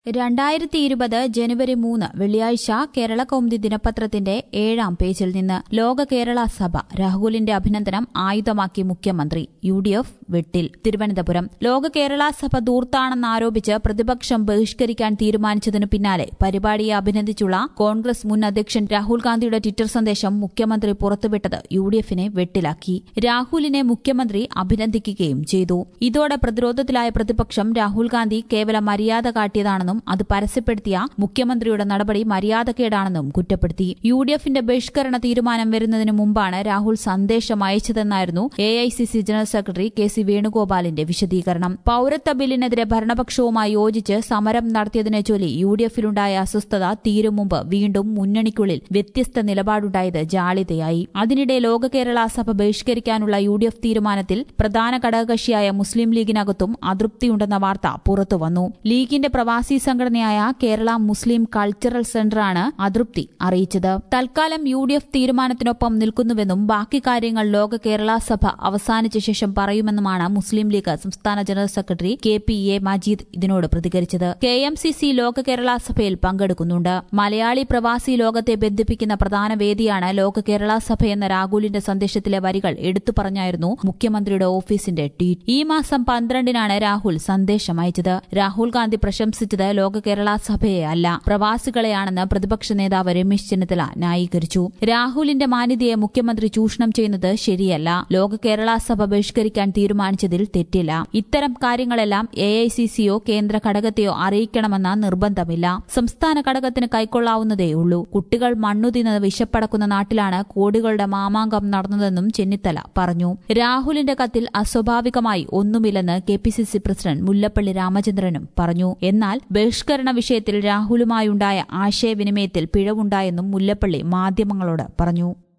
രണ്ടായിരത്തി ഇരുപത് ജനുവരി മൂന്ന് വെള്ളിയാഴ്ച കേരള കൗമുദി ദിനപത്രത്തിന്റെ ഏഴാം പേജിൽ നിന്ന് ലോക കേരള സഭ രാഹുലിന്റെ അഭിനന്ദനം ആയുധമാക്കി മുഖ്യമന്ത്രി യു ഡി എഫ് വെട്ടിൽ തിരുവനന്തപുരം ലോക കേരള സഭ ദൂർത്താണെന്നാരോപിച്ച് പ്രതിപക്ഷം ബഹിഷ്കരിക്കാൻ തീരുമാനിച്ചതിനു പിന്നാലെ പരിപാടിയെ അഭിനന്ദിച്ചുള്ള കോൺഗ്രസ് മുൻ അധ്യക്ഷൻ രാഹുൽ ഗാന്ധിയുടെ ട്വിറ്റർ സന്ദേശം മുഖ്യമന്ത്രി പുറത്തുവിട്ടത് യു ഡി എഫിനെ വെട്ടിലാക്കി രാഹുലിനെ മുഖ്യമന്ത്രി അഭിനന്ദിക്കുകയും ചെയ്തു ഇതോടെ പ്രതിരോധത്തിലായ പ്രതിപക്ഷം രാഹുൽ ഗാന്ധി കേവലം മര്യാദ കാട്ടിയതാണെന്നും അത് പരസ്യപ്പെടുത്തിയ മുഖ്യമന്ത്രിയുടെ നടപടി മര്യാദക്കേടാണെന്നും കുറ്റപ്പെടുത്തി യു ഡി എഫിന്റെ ബഹിഷ്കരണ തീരുമാനം വരുന്നതിന് മുമ്പാണ് രാഹുൽ സന്ദേശം അയച്ചതെന്നായിരുന്നു A I C C general secretary K C വേണുഗോപാലിന്റെ വിശദീകരണം പൌരത്വ ബില്ലിനെതിരെ ഭരണപക്ഷവുമായി യോജിച്ച് സമരം നടത്തിയതിനെ ചൊല്ലി യു ഡി എഫിലുണ്ടായ അസ്വസ്ഥത തീരും മുമ്പ് വീണ്ടും മുന്നണിക്കുള്ളിൽ വ്യത്യസ്ത നിലപാടുണ്ടായത് ജാളിതയായി അതിനിടെ ലോക കേരള സഭ ബഹിഷ്കരിക്കാനുള്ള യു ഡി എഫ് തീരുമാനത്തിൽ പ്രധാന ഘടകകക്ഷിയായ മുസ്ലിം ലീഗിനകത്തും അതൃപ്തിയുണ്ടെന്ന വാർത്ത പുറത്തുവന്നു ലീഗിന്റെ പ്രവാസി സംഘടനയായ കേരള മുസ്ലിം കൾച്ചറൽ സെന്ററാണ് അതൃപ്തി അറിയിച്ചത് തൽക്കാലം യു ഡി എഫ് തീരുമാനത്തിനൊപ്പം നിൽക്കുന്നുവെന്നും ബാക്കി കാര്യങ്ങൾ ലോക കേരള സഭ അവസാനിച്ച ശേഷം പറയുമെന്നുമാണ് മുസ്ലിം ലീഗ് സംസ്ഥാന general secretary K P A Majeed ഇതിനോട് പ്രതികരിച്ചത് കെ എം സി സി ലോക കേരള സഭയിൽ പങ്കെടുക്കുന്നുണ്ട് മലയാളി പ്രവാസി ലോകത്തെ ബന്ധിപ്പിക്കുന്ന പ്രധാന വേദിയാണ് ലോക കേരള സഭ എന്ന രാഹുലിന്റെ സന്ദേശത്തിലെ വരികൾ എടുത്തു പറഞ്ഞായിരുന്നു മുഖ്യമന്ത്രിയുടെ ഓഫീസിന്റെ ട്വീറ്റ് ഈ മാസം പന്ത്രണ്ടിനാണ് രാഹുൽ സന്ദേശം അയച്ചത് രാഹുൽ ഗാന്ധി പ്രശംസിച്ചത് ലോക കേരള സഭയെ അല്ല പ്രവാസികളെയാണെന്ന് പ്രതിപക്ഷ നേതാവ് രമേശ് ചെന്നിത്തല ന്യായീകരിച്ചു രാഹുലിന്റെ മാന്യതയെ മുഖ്യമന്ത്രി ചൂഷണം ചെയ്യുന്നത് ശരിയല്ല ലോക കേരള സഭ ബഹിഷ്കരിക്കാൻ തീരുമാനിച്ചതിൽ തെറ്റില്ല ഇത്തരം കാര്യങ്ങളെല്ലാം എ ഐ സി സിയോ കേന്ദ്ര ഘടകത്തെയോ അറിയിക്കണമെന്ന നിർബന്ധമില്ല സംസ്ഥാന ഘടകത്തിന് കൈക്കൊള്ളാവുന്നതേയുള്ളൂ കുട്ടികൾ മണ്ണുതിന്ന് വിശപ്പടക്കുന്ന നാട്ടിലാണ് കോടികളുടെ മാമാങ്കം നടന്നതെന്നും ചെന്നിത്തല പറഞ്ഞു രാഹുലിന്റെ കത്തിൽ അസ്വാഭാവികമായി ഒന്നുമില്ലെന്ന് K P C C president Mullappally രാമചന്ദ്രനും പറഞ്ഞു എന്നാൽ ബഹിഷ്കരണ വിഷയത്തിൽ രാഹുലുമായുണ്ടായ ആശയവിനിമയത്തിൽ പിഴവുണ്ടായെന്നും മുല്ലപ്പള്ളി മാധ്യമങ്ങളോട് പറഞ്ഞു